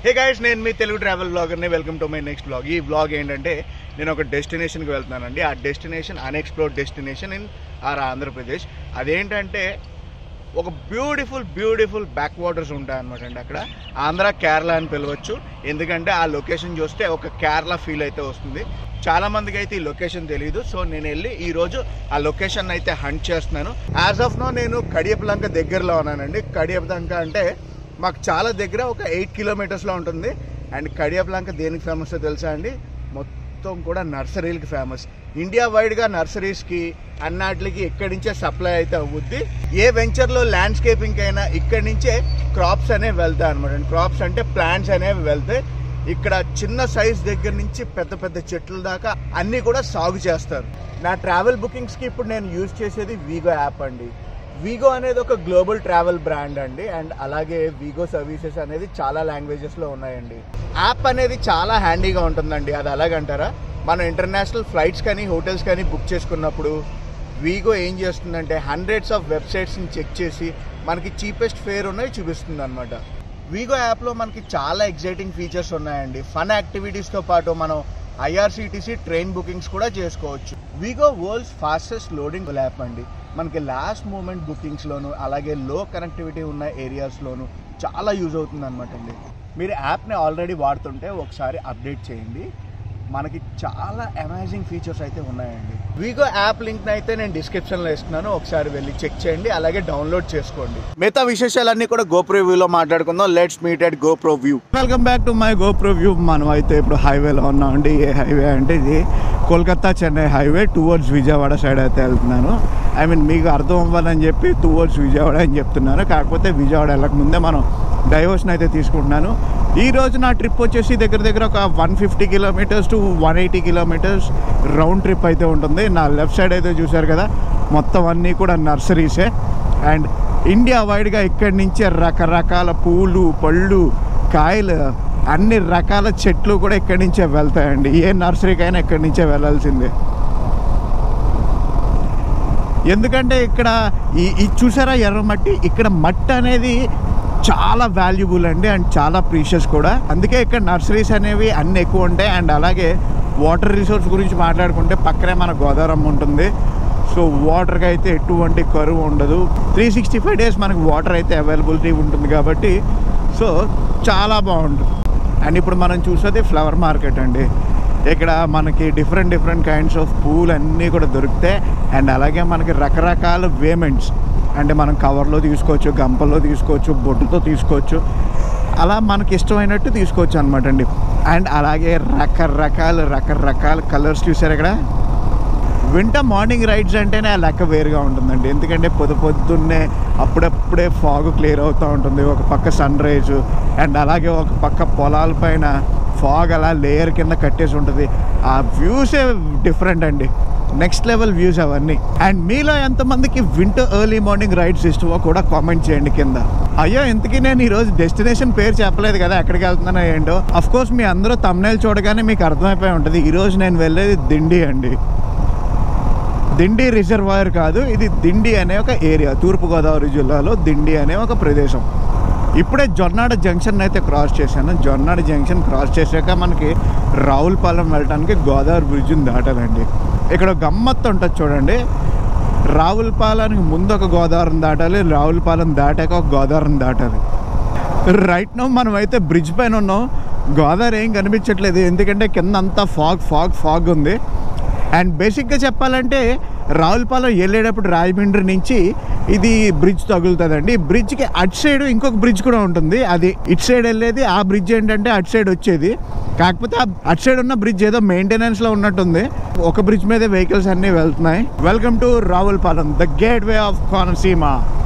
హే guys నేను మీ Telugu travel బ్లాగర్ని welcome to my next blog ఈ బ్లాగ్ ఏంటంటే నేను ఒక డెస్టినేషన్కి వెళ్తున్నానండి ఆ destination unexplored destination in our Andhra Pradesh అదేంటంటే ఒక బ్యూటిఫుల్ బ్యూటిఫుల్ బ్యాక్ వాటర్స్ ఉంటాయన్నమాట అండి అక్కడ ఆంధ్ర కేరళ అని పిలవచ్చు ఎందుకంటే ఆ లొకేషన్ చూస్తే ఒక కేరళ ఫీల్ అయితే వస్తుంది చాలా మందికి అయితే ఈ లొకేషన్ తెలియదు సో నేను వెళ్ళి ఈ రోజు ఆ లొకేషన్ అయితే హంట్ చేస్తున్నాను యాజ్ ఆఫ్ నో నేను కడియపలంక దగ్గరలో ఉన్నానండి కడియపలంక అంటే మాకు చాలా దగ్గర ఒక ఎయిట్ కిలోమీటర్స్లో ఉంటుంది అండ్ కడియపలంక దేనికి ఫేమస్ తెలుసా అండి మొత్తం కూడా నర్సరీలకి ఫేమస్ ఇండియా వైడ్గా నర్సరీస్కి అన్నాటికి ఇక్కడి నుంచే సప్లై అయితే అవుద్ది ఏ వెంచర్లో ల్యాండ్స్కేపింగ్ అయినా ఇక్కడి నుంచే క్రాప్స్ అనేవి వెళ్తాయి అనమాట క్రాప్స్ అంటే ప్లాంట్స్ అనేవి వెళ్తాయి ఇక్కడ చిన్న సైజ్ దగ్గర నుంచి పెద్ద పెద్ద చెట్ల దాకా అన్నీ కూడా సాగు చేస్తారు నా ట్రావెల్ బుకింగ్స్కి ఇప్పుడు నేను యూజ్ చేసేది వీగో యాప్ అండి వీగో అనేది ఒక గ్లోబల్ ట్రావెల్ బ్రాండ్ అండి అండ్ అలాగే వీగో సర్వీసెస్ అనేది చాలా లాంగ్వేజెస్లో ఉన్నాయండి యాప్ అనేది చాలా హ్యాండీగా ఉంటుందండి అది అలాగంటారా మనం ఇంటర్నేషనల్ ఫ్లైట్స్ కానీ హోటల్స్ కానీ బుక్ చేసుకున్నప్పుడు వీగో ఏం చేస్తుందంటే హండ్రెడ్స్ ఆఫ్ వెబ్సైట్స్ని చెక్ చేసి మనకి చీపెస్ట్ ఫేర్ ఉన్నవి చూపిస్తుంది అనమాట వీగో యాప్లో మనకి చాలా ఎగ్జైటింగ్ ఫీచర్స్ ఉన్నాయండి ఫన్ యాక్టివిటీస్తో పాటు మనం ఐఆర్సిటీసీ ట్రైన్ బుకింగ్స్ కూడా చేసుకోవచ్చు Wego world's fastest loading app అండి మనకి లాస్ట్ మూమెంట్ బుకింగ్స్లోను అలాగే లో కనెక్టివిటీ ఉన్న ఏరియాస్లోను చాలా యూజ్ అవుతుంది అనమాట అండి మీరు యాప్ని ఆల్రెడీ వాడుతుంటే ఒకసారి అప్డేట్ చేయండి మనకి చాలా అమేజింగ్ ఫీచర్స్ అయితే ఉన్నాయండి వీగో యాప్ లింక్ అయితే నేను డిస్క్రిప్షన్ లో ఇస్తున్నాను ఒకసారి వెళ్ళి చెక్ చేయండి అలాగే డౌన్లోడ్ చేసుకోండి మిగతా విశేషాలన్నీ కూడా గోప్రో వ్యూలో మాట్లాడుకుందాం let's meet at GoPro view welcome back to my GoPro view మనం అయితే ఇప్పుడు హైవేలో ఉన్నాం అండి ఏ హైవే అంటే ఇది Kolkata Chennai highway towards Vijayawada side అయితే వెళ్తున్నాను ఐ మీన్ మీకు అర్థం అవ్వాలని చెప్పి టువర్డ్స్ విజయవాడ అని చెప్తున్నాను కాకపోతే విజయవాడ వెళ్ళక ముందే మనం డైవర్షన్ అయితే తీసుకుంటున్నాను ఈ రోజు నా ట్రిప్ వచ్చేసి దగ్గర దగ్గర ఒక one fifty kilometres to one eighty kilometres round trip అయితే ఉంటుంది నా లెఫ్ట్ సైడ్ అయితే చూశారు కదా మొత్తం అన్నీ కూడా నర్సరీసే అండ్ ఇండియా వైడ్గా ఇక్కడి నుంచే రకరకాల పూలు పళ్ళు కాయలు అన్ని రకాల చెట్లు కూడా ఇక్కడి నుంచే వెళ్తాయండి ఏ నర్సరీకైనా ఇక్కడి నుంచే వెళ్ళాల్సిందే ఎందుకంటే ఇక్కడ ఈ ఈ చూసారా ఎర్రమట్టి ఇక్కడ మట్టి అనేది చాలా వాల్యుబుల్ అండి అండ్ చాలా ప్రీషియస్ కూడా అందుకే ఇక్కడ నర్సరీస్ అనేవి అన్ని ఎక్కువ ఉంటాయి అండ్ అలాగే వాటర్ రిసోర్స్ గురించి మాట్లాడుకుంటే పక్కనే మన గోదావరం ఉంటుంది సో వాటర్కి అయితే ఎటువంటి కరువు ఉండదు త్రీ సిక్స్టీ ఫైవ్ డేస్ మనకు వాటర్ అయితే అవైలబిలిటీ ఉంటుంది కాబట్టి సో చాలా బాగుంటుంది అండ్ ఇప్పుడు మనం చూసేది ఫ్లవర్ మార్కెట్ అండి ఇక్కడ మనకి డిఫరెంట్ డిఫరెంట్ కైండ్స్ ఆఫ్ పూలు అన్నీ కూడా దొరుకుతాయి అండ్ అలాగే మనకి రకరకాల వేమెంట్స్ అంటే మనం కవర్లో తీసుకోవచ్చు గంపల్లో తీసుకోవచ్చు బొట్టుతో తీసుకోవచ్చు అలా మనకి ఇష్టమైనట్టు తీసుకోవచ్చు అనమాట అండి అండ్ అలాగే రకరకాల రకరకాల కలర్స్ చూసారు ఇక్కడ వింటర్ మార్నింగ్ రైడ్స్ అంటేనే ఆ లెక్క వేరుగా ఉంటుందండి ఎందుకంటే పొద్దు పొద్దున్నే అప్పుడప్పుడే ఫాగ్ క్లియర్ అవుతూ ఉంటుంది ఒక పక్క సన్ రైజ్ అండ్ అలాగే ఒక పక్క పొలాల పైన ఫాగ్ అలా లేయర్ కింద కట్టేసి ఉంటుంది ఆ వ్యూసే డిఫరెంట్ అండి నెక్స్ట్ లెవెల్ వ్యూస్ అవన్నీ అండ్ మీలో ఎంతమందికి వింటర్ ఎర్లీ మార్నింగ్ రైడ్స్ ఇష్టమో కూడా కామెంట్ చేయండి కింద అయ్యో ఇంతకీ నేను ఈరోజు డెస్టినేషన్ పేరు చెప్పలేదు కదా ఎక్కడికి వెళ్తున్నానో ఏంటో అఫ్ కోర్స్ మీ అందరూ తమ్నేల్ చూడగానే మీకు అర్థమైపోయి ఉంటుంది ఈరోజు నేను వెళ్ళేది దిండి అండి దిండి రిజర్వాయర్ కాదు ఇది దిండి అనే ఒక ఏరియా తూర్పుగోదావరి జిల్లాలో దిండి అనే ఒక ప్రదేశం ఇప్పుడే జొన్నాడ జంక్షన్ అయితే క్రాస్ చేశాను జొన్నాడ జంక్షన్ క్రాస్ చేశాక మనకి రావులపాలెం వెళ్ళడానికి గోదావరి బ్రిడ్జ్ని దాటాలండి ఇక్కడ ఒక గమ్మత్తు ఉంటుంది చూడండి రావులపాలెంకి ముందు ఒక గోదావరిని దాటాలి రావులపాలెం దాటాక ఒక గోదావరిని దాటాలి రైట్ నో మనం అయితే బ్రిడ్జ్ పైన ఉన్నాం గోదావరి ఏం కనిపించట్లేదు ఎందుకంటే కింద అంతా ఫాగ్ ఫాగ్ ఫాగ్ ఉంది అండ్ బేసిక్గా చెప్పాలంటే రావులపాలెం వెళ్ళేటప్పుడు రాజమండ్రి నుంచి ఇది బ్రిడ్జ్ తగులుతుందండి బ్రిడ్జ్కి అటు సైడ్ ఇంకొక బ్రిడ్జ్ కూడా ఉంటుంది అది ఇటు సైడ్ వెళ్ళేది ఆ బ్రిడ్జ్ ఏంటంటే అటు సైడ్ వచ్చేది కాకపోతే ఆ అటు సైడ్ ఉన్న బ్రిడ్జ్ ఏదో మెయింటెనెన్స్లో ఉన్నట్టుంది ఒక బ్రిడ్జ్ మీద వెహికల్స్ అన్నీ వెళ్తున్నాయి welcome to Ravulapalem the gateway of Konaseema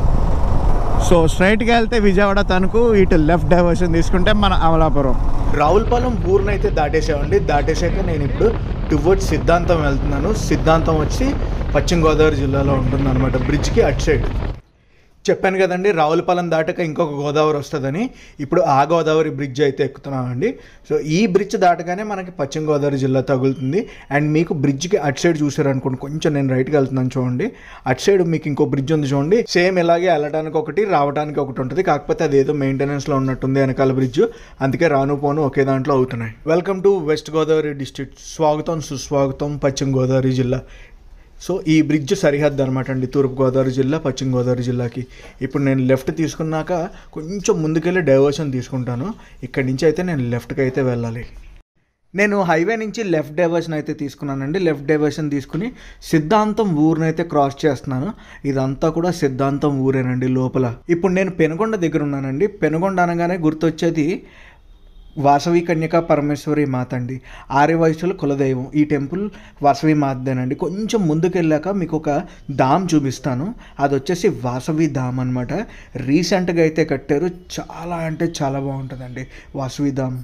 so స్ట్రైట్గా వెళ్తే విజయవాడ తణుకు ఇటు లెఫ్ట్ డైవర్షన్ తీసుకుంటే మన అమలాపురం రావులపాలెం ఊరిని అయితే దాటేసామండి దాటేసాక నేను ఇప్పుడు టువర్డ్స్ సిద్ధాంతం వెళ్తున్నాను సిద్ధాంతం వచ్చి పశ్చిమ గోదావరి జిల్లాలో ఉంటుంది అనమాట బ్రిడ్జ్కి అటు సైడ్ చెప్పాను కదండి రావులపాలెం దాటాక ఇంకొక గోదావరి వస్తుందని ఇప్పుడు ఆ గోదావరి బ్రిడ్జ్ అయితే ఎక్కుతున్నామండి సో ఈ బ్రిడ్జ్ దాటగానే మనకి పశ్చిమ గోదావరి జిల్లా తగులుతుంది అండ్ మీకు బ్రిడ్జ్కి అటు సైడ్ చూసారనుకోండి కొంచెం నేను రైట్కి వెళ్తున్నాను చూడండి అటు సైడ్ మీకు ఇంకో బ్రిడ్జ్ ఉంది చూడండి సేమ్ ఇలాగే వెళ్ళడానికి ఒకటి రావడానికి ఒకటి ఉంటుంది కాకపోతే అది ఏదో మెయింటెనెన్స్లో ఉన్నట్టుంది వెనకాల బ్రిడ్జ్ అందుకే రాను పోను ఒకే దాంట్లో అవుతున్నాయి welcome to west Godavari district స్వాగతం సుస్వాగతం పశ్చిమ గోదావరి జిల్లా సో ఈ బ్రిడ్జ్ సరిహద్దు అనమాట అండి తూర్పుగోదావరి జిల్లా పశ్చిమ గోదావరి జిల్లాకి ఇప్పుడు నేను లెఫ్ట్ తీసుకున్నాక కొంచెం ముందుకెళ్ళి డైవర్షన్ తీసుకుంటాను ఇక్కడి నుంచి అయితే నేను లెఫ్ట్కి అయితే వెళ్ళాలి నేను హైవే నుంచి లెఫ్ట్ డైవర్షన్ అయితే తీసుకున్నానండి లెఫ్ట్ డైవర్షన్ తీసుకుని సిద్ధాంతం ఊరినైతే క్రాస్ చేస్తున్నాను ఇదంతా కూడా సిద్ధాంతం ఊరేనండి లోపల ఇప్పుడు నేను పెనుగొండ దగ్గర ఉన్నానండి పెనుగొండ అనగానే గుర్తొచ్చేది వాసవి కన్యకా పరమేశ్వరి మాత అండి ఆర్య వయసుల కులదైవం ఈ టెంపుల్ వాసవి మాతదేనండి కొంచెం ముందుకెళ్ళాక మీకు ఒక ధామ్ చూపిస్తాను అది వచ్చేసి వాసవి ధామ్ అనమాట రీసెంట్గా అయితే కట్టారు చాలా అంటే చాలా బాగుంటుందండి వాసవి ధామ్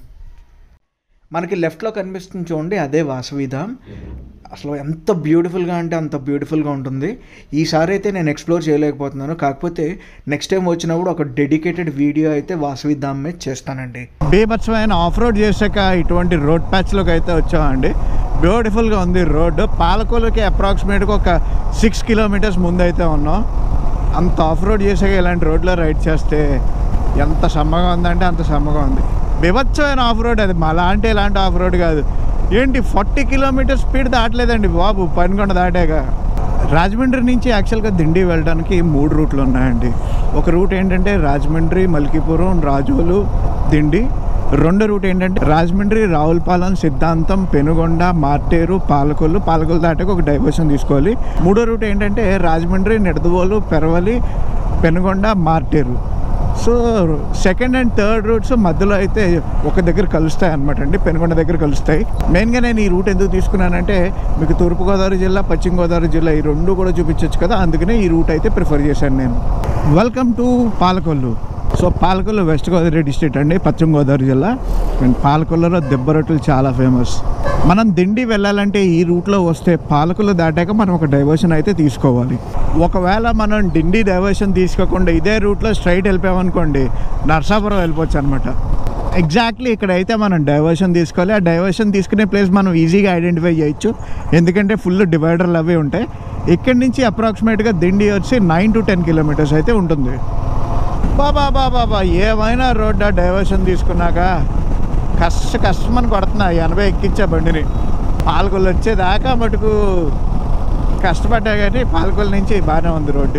మనకి లెఫ్ట్లో కనిపిస్తుంది చూడండి అదే వాసవి ధామ్ అసలు ఎంత బ్యూటిఫుల్గా అంటే అంత బ్యూటిఫుల్గా ఉంటుంది ఈసారి అయితే నేను ఎక్స్ప్లోర్ చేయలేకపోతున్నాను కాకపోతే నెక్స్ట్ టైం వచ్చినప్పుడు ఒక డెడికేటెడ్ వీడియో అయితే వాసవి ధామ్ మీద చేస్తానండి బీభత్సమైన ఆఫ్ రోడ్ చేశాక ఇటువంటి రోడ్ ప్యాచ్లోకి అయితే వచ్చామండి బ్యూటిఫుల్గా ఉంది రోడ్డు పాలకొలకి అప్రాక్సిమేట్గా ఒక సిక్స్ కిలోమీటర్స్ ముందు అయితే ఉన్నాం అంత ఆఫ్ రోడ్ చేశాక ఇలాంటి రోడ్లో రైడ్ చేస్తే ఎంత సమ్మగా ఉందంటే అంత సమ్మగా ఉంది బీభత్సమైన ఆఫ్ రోడ్ అది మళ్ళా అంటే ఇలాంటి ఆఫ్ రోడ్ కాదు ఏంటి ఫార్టీ కిలోమీటర్ స్పీడ్ దాటలేదండి బాబు పనికొండ దాటాక రాజమండ్రి నుంచి యాక్చువల్గా దిండి వెళ్ళడానికి మూడు రూట్లు ఉన్నాయండి ఒక రూట్ ఏంటంటే రాజమండ్రి మల్కీపురం రాజోలు దిండి రెండో రూట్ ఏంటంటే రాజమండ్రి రావులపాలెం సిద్ధాంతం పెనుగొండ మార్టేరు పాలకొల్లు పాలకొల్లు దాటాక ఒక డైవర్షన్ తీసుకోవాలి మూడో రూట్ ఏంటంటే Rajahmundry Nidadavolu Peravali Penugonda Marteru so second and third routes మధ్యలో అయితే ఒక దగ్గర కలుస్తాయి అనమాట అండి పెనుగొండ దగ్గర కలుస్తాయి మెయిన్గా నేను ఈ రూట్ ఎందుకు తీసుకున్నానంటే మీకు తూర్పుగోదావరి జిల్లా పశ్చిమ గోదావరి జిల్లా ఈ రెండు కూడా చూపించవచ్చు కదా అందుకనే ఈ రూట్ అయితే ప్రిఫర్ చేశాను నేను welcome to Palakollu so Palakollu west Godavari district అండి పశ్చిమ గోదావరి జిల్లా అండ్ పాలకొల్లులో దెబ్బ రొట్టెలు చాలా ఫేమస్ మనం దిండి వెళ్ళాలంటే ఈ రూట్లో వస్తే పాలకొల్లు దాటాక మనం ఒక డైవర్షన్ అయితే తీసుకోవాలి ఒకవేళ మనం డిండి డైవర్షన్ తీసుకోకుండా ఇదే రూట్లో స్ట్రైట్ వెళ్ళిపోయామనుకోండి నర్సాపురం వెళ్ళిపోవచ్చు అనమాట ఎగ్జాక్ట్లీ ఇక్కడైతే మనం డైవర్షన్ తీసుకోవాలి ఆ డైవర్షన్ తీసుకునే ప్లేస్ మనం ఈజీగా ఐడెంటిఫై చేయొచ్చు ఎందుకంటే ఫుల్ డివైడర్లు అవి ఉంటాయి ఇక్కడి నుంచి అప్రాక్సిమేట్గా దిండి వచ్చి నైన్ టు టెన్ కిలోమీటర్స్ అయితే ఉంటుంది బాబా బాబా బాబా ఏమైనా రోడ్డు డైవర్షన్ తీసుకున్నాక కష్ట కష్టమని కొడుతున్నా ఎనభై ఎక్కించా బండిని పాలకొల్లు వచ్చేదాకా మటుకు కష్టపడ్డా కానీ పాలకొల్లు నుంచి బాగానే ఉంది రోడ్డు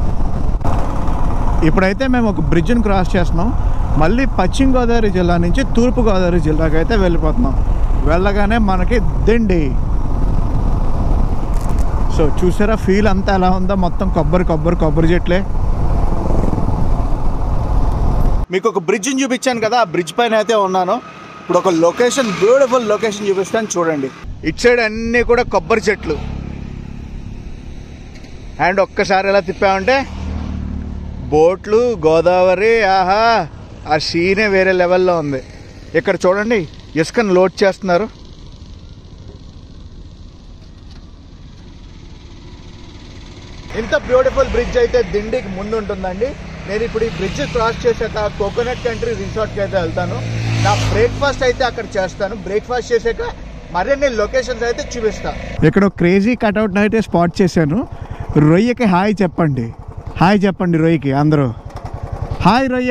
ఇప్పుడైతే మేము ఒక బ్రిడ్జ్ని క్రాస్ చేస్తున్నాం మళ్ళీ పశ్చిమ గోదావరి జిల్లా నుంచి తూర్పు గోదావరి జిల్లాకి అయితే వెళ్ళిపోతున్నాం వెళ్ళగానే మనకి దిండి సో చూసారా ఫీల్ అంతా ఎలా ఉందో మొత్తం కొబ్బరి కొబ్బరి కొబ్బరి చెట్లే మీకు ఒక బ్రిడ్జ్ని చూపించాను కదా ఆ బ్రిడ్జ్ పైన అయితే ఉన్నాను ఇప్పుడు ఒక లొకేషన్ బ్యూటిఫుల్ లొకేషన్ చూపిస్తాను చూడండి ఇటు సైడ్ అన్నీ కూడా కొబ్బరి చెట్లు అండ్ ఒక్కసారి ఎలా తిప్పామంటే బోట్లు గోదావరి ఆహా ఆ సీనే వేరే లెవెల్లో ఉంది ఇక్కడ చూడండి ఇసుకను లోడ్ చేస్తున్నారు ఇంత బ్యూటిఫుల్ బ్రిడ్జ్ అయితే దిండికి ముందు ఉంటుందండి నేను ఇప్పుడు ఈ బ్రిడ్జ్ క్రాస్ చేశాక కోకోనట్ కంట్రీ రిసార్ట్కి అయితే వెళ్తాను నా బ్రేక్ఫాస్ట్ అయితే అక్కడ చేస్తాను బ్రేక్ఫాస్ట్ చేశాక మరిన్ని లొకేషన్స్ అయితే చూపిస్తాను ఇక్కడ క్రేజీ కట్అవుట్ అయితే స్పాట్ చేశాను రొయ్యకి హాయ్ చెప్పండి హాయ్ చెప్పండి రొయ్యకి అందరూ హాయ్ రొయ్య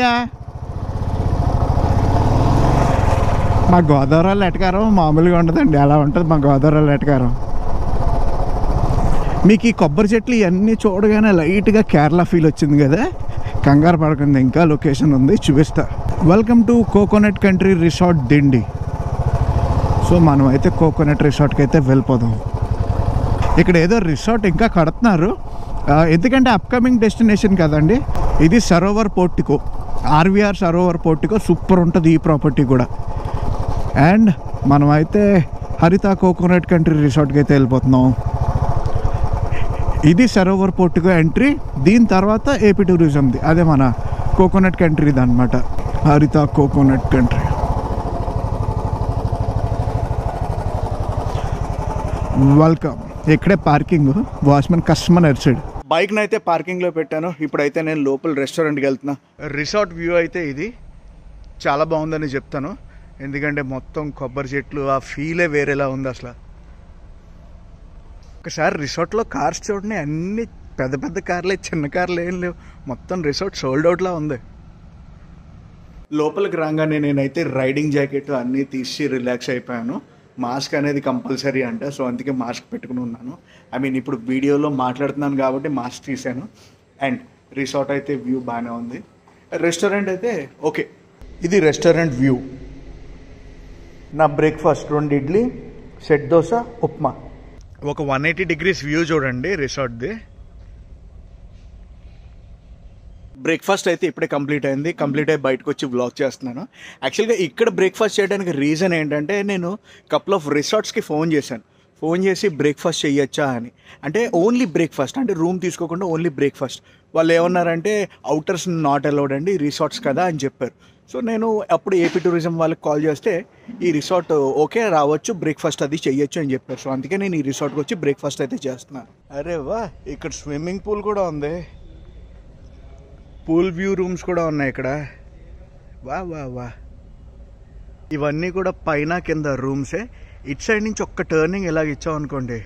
మా గోదావరి ఎటకారం మామూలుగా ఉండదండి అలా ఉంటుంది మా గోదావరి ఎటకారం మీకు ఈ కొబ్బరి చెట్లు ఇవన్నీ చూడగానే లైట్గా కేరళ ఫీల్ వచ్చింది కదా కంగారు పడకుండా ఇంకా లొకేషన్ ఉంది చూపిస్తా welcome to coconut country resort Dindi so మనం అయితే కోకోనట్ రిసార్ట్కి అయితే వెళ్ళిపోదాం ఇక్కడ ఏదో రిసార్ట్ ఇంకా కడుతున్నారు ఆ, ఎందుకంటే అప్కమింగ్ డెస్టినేషన్ కదండి ఇది Sarovar portico RVR Sarovar portico super ఉంటుంది ఈ ప్రాపర్టీ కూడా అండ్ మనం అయితే హరిత కోకోనట్ కంట్రీ రిసార్ట్కి అయితే వెళ్ళిపోతున్నాం ఇది సరోవర్ పోర్టుకు ఎంట్రీ దీని తర్వాత ఏపీ టూరిజంది అదే మన కోకోనట్ కంట్రీది అనమాట హరిత కోకోనట్ కంట్రీ వెల్కమ్ ఇక్కడే పార్కింగ్ వాచ్మెన్ కస్టమర్ అటు సైడ్ బైక్ని అయితే పార్కింగ్లో పెట్టాను ఇప్పుడైతే నేను లోపల రెస్టారెంట్కి వెళ్తున్నా రిసార్ట్ వ్యూ అయితే ఇది చాలా బాగుందని చెప్తాను ఎందుకంటే మొత్తం కొబ్బరి చెట్లు ఆ ఫీలే వేరేలా ఉంది అసలు ఒకసారి రిసార్ట్లో కార్స్ చూడండి అన్ని పెద్ద పెద్ద కార్లే చిన్న కార్లు ఏం లేవు మొత్తం రిసార్ట్ సోల్డ్ అవుట్లా ఉంది లోపలికి రాగానే నేనైతే రైడింగ్ జాకెట్ అన్నీ తీసి రిలాక్స్ అయిపోయాను మాస్క్ అనేది కంపల్సరీ అంట సో అందుకే మాస్క్ పెట్టుకుని ఉన్నాను ఐ మీన్ ఇప్పుడు వీడియోలో మాట్లాడుతున్నాను కాబట్టి మాస్క్ తీసాను అండ్ రిసార్ట్ అయితే వ్యూ బాగానే ఉంది రెస్టారెంట్ అయితే ఓకే ఇది రెస్టారెంట్ వ్యూ నా బ్రేక్ఫాస్ట్ రెండు ఇడ్లీ సెట్ దోశ ఉప్మా ఒక వన్ ఎయిటీ డిగ్రీస్ వ్యూ చూడండి రిసార్ట్ది బ్రేక్ఫాస్ట్ అయితే ఇప్పుడే కంప్లీట్ అయింది కంప్లీట్ అయ్యి బయటకు వచ్చి బ్లాగ్ చేస్తున్నాను యాక్చువల్గా ఇక్కడ బ్రేక్ఫాస్ట్ చేయడానికి రీజన్ ఏంటంటే నేను కపుల్ ఆఫ్ రిసార్ట్స్కి ఫోన్ చేశాను ఫోన్ చేసి బ్రేక్ఫాస్ట్ చేయొచ్చా అని అంటే ఓన్లీ బ్రేక్ఫాస్ట్ అంటే రూమ్ తీసుకోకుండా ఓన్లీ బ్రేక్ఫాస్ట్ వాళ్ళు ఏమన్నారంటే అవుటర్స్ నాట్ అలౌడ్ అండి రిసార్ట్స్ కదా అని చెప్పారు సో నేను అప్పుడు ఏపీ టూరిజం వాళ్ళకి కాల్ చేస్తే ఈ రిసార్ట్ ఓకే రావచ్చు బ్రేక్ఫాస్ట్ అది చెయ్యొచ్చు అని చెప్పారు సో అందుకే నేను ఈ రిసార్ట్కి వచ్చి బ్రేక్ఫాస్ట్ అయితే చేస్తున్నాను అరే వా ఇక్కడ స్విమ్మింగ్ పూల్ కూడా ఉంది పూల్ వ్యూ రూమ్స్ కూడా ఉన్నాయి ఇక్కడ వా వా వా ఇవన్నీ కూడా పైన కింద రూమ్సే ఇట్ సైడ్ నుంచి ఒక్క టర్నింగ్ ఇలాగ ఇచ్చాం అనుకోండి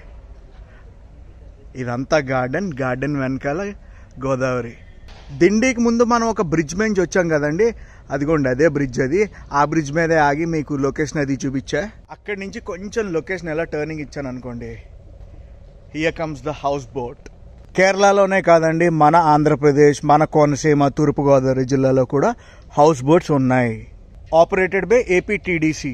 ఇదంతా గార్డెన్ గార్డెన్ వెనకాల గోదావరి దిండికి ముందు మనం ఒక బ్రిడ్జ్ మీద వచ్చాం కదండి అదిగోండి అదే బ్రిడ్జ్ అది ఆ బ్రిడ్జ్ మీదే ఆగి మీకు లొకేషన్ అది చూపించా అక్కడి నుంచి కొంచెం లొకేషన్ ఎలా టర్నింగ్ ఇచ్చాను అనుకోండి here comes the houseboat కేరళలోనే కాదండి మన ఆంధ్రప్రదేశ్ మన కోనసీమ తూర్పుగోదావరి జిల్లాలో కూడా హౌస్ బోట్స్ ఉన్నాయి ఆపరేటెడ్ బై ఏపీటీడీసీ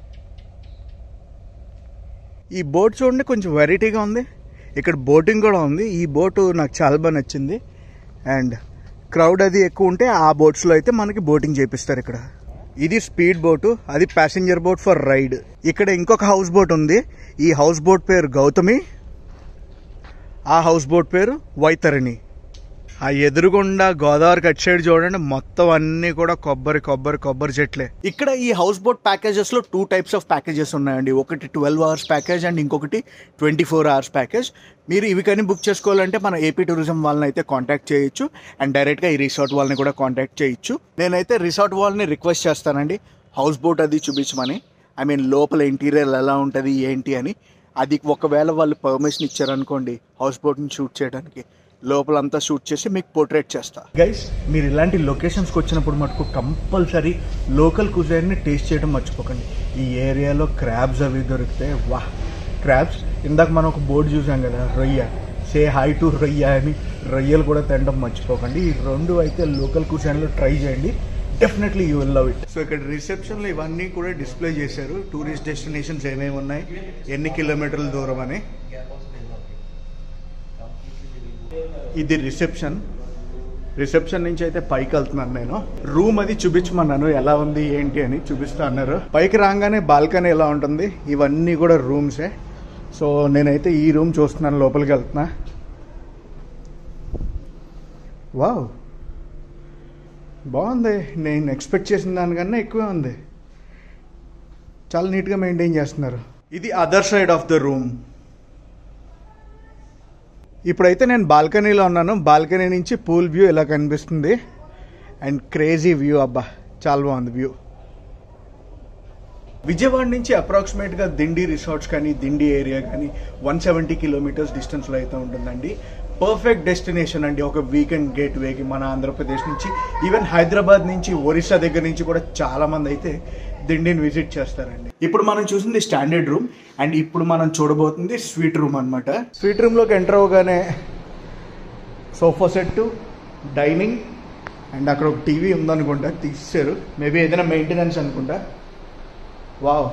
ఈ బోట్ చూడండి కొంచెం వెరైటీగా ఉంది ఇక్కడ బోటింగ్ కూడా ఉంది ఈ బోటు నాకు చాలా బాగా నచ్చింది అండ్ క్రౌడ్ అది ఎక్కువ ఉంటే ఆ బోట్స్లో అయితే మనకి బోటింగ్ చేపిస్తారు ఇక్కడ ఇది స్పీడ్ బోటు అది ప్యాసింజర్ బోట్ ఫర్ రైడ్ ఇక్కడ ఇంకొక హౌస్ బోట్ ఉంది ఈ హౌస్ బోట్ పేరు గౌతమి ఆ హౌస్ బోట్ పేరు వైతరిణి ఆ ఎదురుగుండా గోదావరి కట్ సైడ్ చూడండి మొత్తం అన్ని కూడా కొబ్బరి కొబ్బరి కొబ్బరి చెట్లే ఇక్కడ ఈ హౌస్ బోట్ ప్యాకేజెస్ లో టూ టైప్స్ ఆఫ్ ప్యాకేజెస్ ఉన్నాయండి ఒకటి ట్వెల్వ్ అవర్స్ ప్యాకేజ్ అండ్ ఇంకొకటి ట్వంటీ ఫోర్ అవర్స్ ప్యాకేజ్ మీరు ఇవి కానీ బుక్ చేసుకోవాలంటే మన ఏపీ టూరిజం వాళ్ళని అయితే కాంటాక్ట్ చేయొచ్చు అండ్ డైరెక్ట్గా ఈ రిసార్ట్ వాళ్ళని కూడా కాంటాక్ట్ చేయొచ్చు నేనైతే రిసార్ట్ వాళ్ళని రిక్వెస్ట్ చేస్తానండి హౌస్ బోట్ అది చూపించమని ఐ మీన్ లోపల ఇంటీరియర్ ఎలా ఉంటుంది ఏంటి అని అది ఒకవేళ వాళ్ళు పర్మిషన్ ఇచ్చారనుకోండి హౌస్ బోట్ని షూట్ చేయడానికి లోపలంతా షూట్ చేసి మీకు పోర్ట్రేట్ చేస్తా గైస్ మీరు ఇలాంటి లొకేషన్స్కి వచ్చినప్పుడు మటుకు కంపల్సరీ లోకల్ కుజైన్ని టేస్ట్ చేయడం మర్చిపోకండి ఈ ఏరియాలో క్రాబ్స్ అవి దొరికితే వా క్రాబ్స్ ఇందాక మనం ఒక బోర్డు చూసాం కదా రొయ్య సే హై టు రొయ్య అని రొయ్యలు కూడా తినడం మర్చిపోకండి ఈ రెండు అయితే లోకల్ కుజైన్లో ట్రై చేయండి definitely you will love it so ఇక్కడ రిసెప్షన్లో ఇవన్నీ కూడా డిస్ప్లే చేశారు టూరిస్ట్ డెస్టినేషన్స్ ఏమేమి ఉన్నాయి ఎన్ని కిలోమీటర్ల దూరం అని ఇది రిసెప్షన్ రిసెప్షన్ నుంచి అయితే పైకి వెళ్తున్నాను నేను రూమ్ అది చూపించమన్నాను ఎలా ఉంది ఏంటి అని చూపిస్తా అన్నారు పైకి రాగానే బాల్కనీ ఎలా ఉంటుంది ఇవన్నీ కూడా రూమ్సే సో నేనైతే ఈ రూమ్ చూస్తున్నాను లోపలికి వెళ్తున్నా వావ్ బాగుంది నేను ఎక్స్పెక్ట్ చేసిన దానికన్నా ఎక్కువే ఉంది చాలా నీట్గా మెయింటైన్ చేస్తున్నారు ఇది other side of the room ఇప్పుడైతే నేను బాల్కనీలో ఉన్నాను బాల్కనీ నుంచి పూల్ వ్యూ ఇలా కనిపిస్తుంది అండ్ క్రేజీ వ్యూ అబ్బా చాలా బాగుంది వ్యూ విజయవాడ నుంచి అప్రాక్సిమేట్గా దిండి రిసార్ట్స్ కానీ దిండి ఏరియా కానీ వన్ సెవెంటీ కిలోమీటర్స్ డిస్టెన్స్లో అయితే ఉంటుందండి పర్ఫెక్ట్ డెస్టినేషన్ అండి ఒక వీకెండ్ గేట్ వేకి మన ఆంధ్రప్రదేశ్ నుంచి ఈవెన్ హైదరాబాద్ నుంచి ఒరిస్సా దగ్గర నుంచి కూడా చాలా మంది అయితే దిండిని విజిట్ చేస్తారండి ఇప్పుడు మనం చూసింది స్టాండర్డ్ రూమ్ అండ్ ఇప్పుడు మనం చూడబోతుంది స్వీట్ రూమ్ అనమాట స్వీట్ రూమ్లోకి ఎంటర్ అవగానే సోఫా సెట్ డైనింగ్ అండ్ అక్కడ ఒక టీవీ ఉందనుకుంటా తీసేశారు మేబీ ఏదైనా మెయింటెనెన్స్ అనుకుంటా వావ్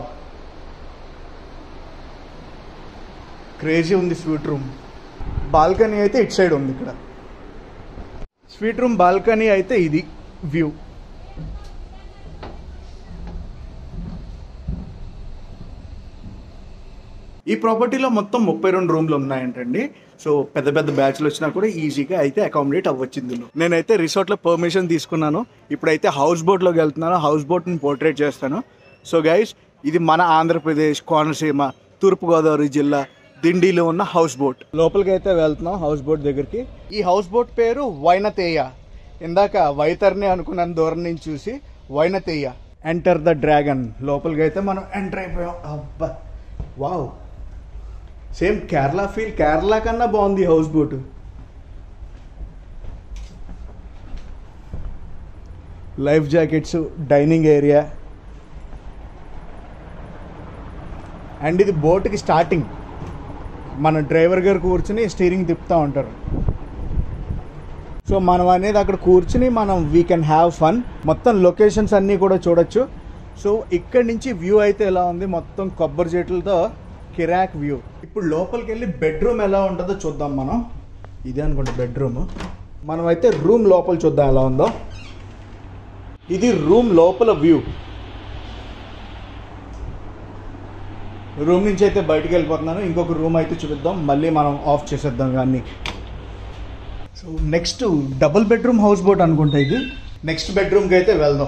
క్రేజీ ఉంది స్వీట్ రూమ్ బాల్కనీ అయితే ఇట్ సైడ్ ఉంది ఇక్కడ స్వీట్ రూమ్ బాల్కనీ అయితే ఇది వ్యూ ఈ ప్రాపర్టీలో మొత్తం ముప్పై రెండు రూమ్లు ఉన్నాయంటండి సో పెద్ద పెద్ద బ్యాచ్లు వచ్చినా కూడా ఈజీగా అయితే అకామిడేట్ అవ్వచ్చు ఇందులో నేనైతే రిసార్ట్లో పర్మిషన్ తీసుకున్నాను ఇప్పుడైతే హౌస్ బోట్లోకి వెళ్తున్నాను హౌస్ బోట్ని పోర్ట్రేట్ చేస్తాను సో గైస్ ఇది మన ఆంధ్రప్రదేశ్ కోనసీమ తూర్పుగోదావరి జిల్లా దిండిలో ఉన్న హౌస్ బోట్ లోపలికి అయితే వెళ్తున్నాం హౌస్ బోట్ దగ్గరికి ఈ హౌస్ బోట్ పేరు వైనతేయ ఇందాక వైతర్ని అనుకున్నాను దూరం నుంచి చూసి వైనతేయ ఎంటర్ ద డ్రాగన్ లోపలికి అయితే మనం ఎంటర్ అయిపోయాం అబ్బా wow same Kerala feel Kerala కన్నా బాగుంది houseboat life jackets dining area and ఇది బోట్కి స్టార్టింగ్ మన డ్రైవర్ గారు కూర్చుని స్టీరింగ్ తిప్పుతూ ఉంటారు సో మనం అనేది అక్కడ కూర్చుని మనం వీ కెన్ హ్యావ్ ఫన్ మొత్తం లొకేషన్స్ అన్నీ కూడా చూడొచ్చు సో ఇక్కడి నుంచి వ్యూ అయితే ఎలా ఉంది మొత్తం కొబ్బరి చెట్లతో కిరాక్ వ్యూ ఇప్పుడు లోపలికి వెళ్ళి బెడ్రూమ్ ఎలా ఉంటుందో చూద్దాం మనం ఇదే అనుకుంటా బెడ్రూమ్ మనం అయితే రూమ్ లోపల చూద్దాం ఎలా ఉందో ఇది రూమ్ లోపల వ్యూ రూమ్ నుంచి అయితే బయటికి వెళ్ళిపోతున్నాను ఇంకొక రూమ్ అయితే చూపిద్దాం మళ్ళీ మనం ఆఫ్ చేసేద్దాం కానీ so next double bedroom houseboat అనుకుంటా ఇది నెక్స్ట్ బెడ్రూమ్కి అయితే వెళ్దాం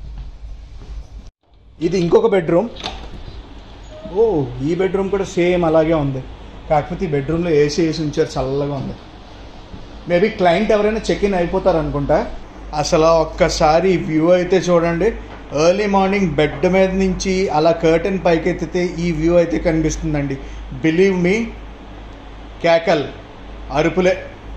ఇది ఇంకొక బెడ్రూమ్ ఓ ఈ బెడ్రూమ్ కూడా సేమ్ అలాగే ఉంది కాకపోతే ఈ బెడ్రూమ్లో ఏసీ వేసి ఉంచారు చల్లగా ఉంది మేబీ క్లయింట్ ఎవరైనా చెక్ ఇన్ అయిపోతారు అనుకుంటా అసలు ఒక్కసారి వ్యూ అయితే చూడండి ఎర్లీ మార్నింగ్ బెడ్ మీద నుంచి అలా కర్టెన్ పైకి ఎత్తితే ఈ వ్యూ అయితే కనిపిస్తుందండి బిలీవ్ మీ కేకల్ అరుపులే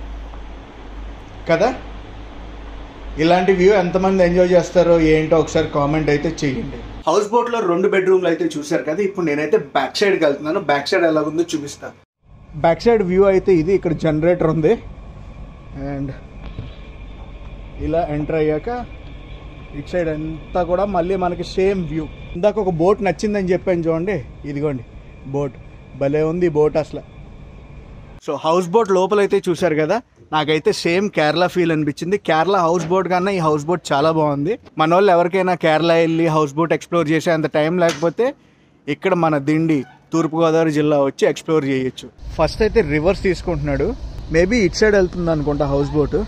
కదా ఇలాంటి వ్యూ ఎంతమంది ఎంజాయ్ చేస్తారో ఏంటో ఒకసారి కామెంట్ అయితే చేయండి హౌస్ బోట్లో రెండు బెడ్రూమ్లు అయితే చూశారు కదా ఇప్పుడు నేనైతే బ్యాక్ సైడ్కి వెళ్తున్నాను బ్యాక్ సైడ్ ఎలా ఉందో చూపిస్తాను బ్యాక్ సైడ్ వ్యూ అయితే ఇది ఇక్కడ జనరేటర్ ఉంది అండ్ ఇలా ఎంటర్ అయ్యాక ఇటు సైడ్ అంతా కూడా మళ్ళీ మనకి సేమ్ వ్యూ ఇందాక ఒక బోట్ నచ్చిందని చెప్పాను చూడండి ఇదిగోండి బోట్ భలే ఉంది బోట్ అసలు సో హౌస్ బోట్ లోపలైతే చూశారు కదా నాకైతే సేమ్ కేరళ ఫీల్ అనిపించింది కేరళ హౌస్ బోట్ కన్నా ఈ హౌస్ బోట్ చాలా బాగుంది మన వాళ్ళు ఎవరికైనా కేరళ వెళ్ళి హౌస్ బోట్ ఎక్స్ప్లోర్ చేసే అంత టైం లేకపోతే ఇక్కడ మన దిండి తూర్పుగోదావరి జిల్లా వచ్చి ఎక్స్ప్లోర్ చేయొచ్చు ఫస్ట్ అయితే రివర్స్ తీసుకుంటున్నాడు మేబీ ఇట్ సైడ్ వెళ్తుంది అనుకుంటా హౌస్ బోట్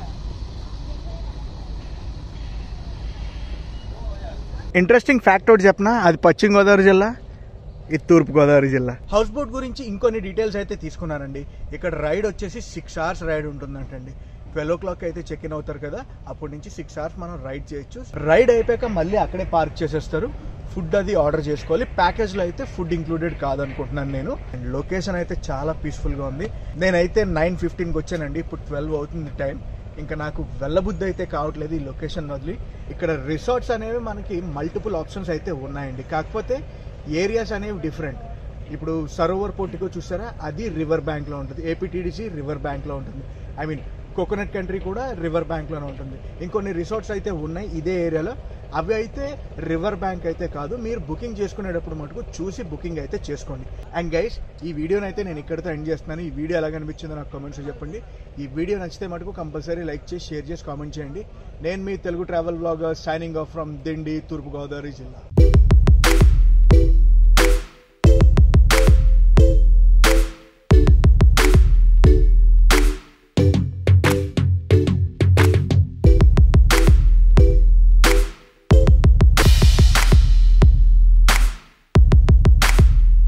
ఇంట్రెస్టింగ్ ఫ్యాక్ట్ ఒకటి చెప్పనా అది పశ్చిమ గోదావరి జిల్లా ఇది తూర్పు గోదావరి జిల్లా హౌస్ బోట్ గురించి ఇంకొన్ని డీటెయిల్స్ అయితే తీసుకున్నానండి ఇక్కడ రైడ్ వచ్చేసి సిక్స్ అవర్స్ రైడ్ ఉంటుందంటండి ట్వెల్వ్ ఓ క్లాక్ అయితే చెక్ ఇన్ అవుతారు కదా అప్పటి నుంచి సిక్స్ అవర్స్ మనం రైడ్ చేయొచ్చు రైడ్ అయిపోయాక మళ్ళీ అక్కడే పార్క్ చేసేస్తారు ఫుడ్ అది ఆర్డర్ చేసుకోవాలి ప్యాకేజ్లో అయితే ఫుడ్ ఇంక్లూడెడ్ కాదనుకుంటున్నాను నేను అండ్ లొకేషన్ అయితే చాలా పీస్ఫుల్గా ఉంది నేనైతే నైన్ ఫిఫ్టీన్కి వచ్చానండి ఇప్పుడు ట్వెల్వ్ అవుతుంది టైం ఇంకా నాకు వెళ్ళబుద్ధి అయితే కావట్లేదు ఈ లొకేషన్ వదిలి ఇక్కడ రిసార్ట్స్ అనేవి మనకి మల్టిపుల్ ఆప్షన్స్ అయితే ఉన్నాయండి కాకపోతే ఏరియాస్ అనేవి డిఫరెంట్ ఇప్పుడు సరోవర్ పోర్టికో చూసారా అది రివర్ బ్యాంక్లో ఉంటుంది ఏపీటీడీసీ రివర్ బ్యాంక్లో ఉంటుంది ఐ మీన్ కోకోనట్ కంట్రీ కూడా రివర్ బ్యాంక్లోనే ఉంటుంది ఇంకొన్ని రిసార్ట్స్ అయితే ఉన్నాయి ఇదే ఏరియాలో అవి అయితే రివర్ బ్యాంక్ అయితే కాదు మీరు బుకింగ్ చేసుకునేటప్పుడు మటుకు చూసి బుకింగ్ అయితే చేసుకోండి అండ్ గైస్ ఈ వీడియోని అయితే నేను ఇక్కడితో ఎండ్ చేస్తున్నాను ఈ వీడియో ఎలా కనిపించిందో నాకు కామెంట్స్ చెప్పండి ఈ వీడియో నచ్చితే మటుకు కంపల్సరీ లైక్ చేసి షేర్ చేసి కామెంట్ చేయండి నేను మీ Telugu travel blogger signing off from Dindi తూర్పుగోదావరి జిల్లా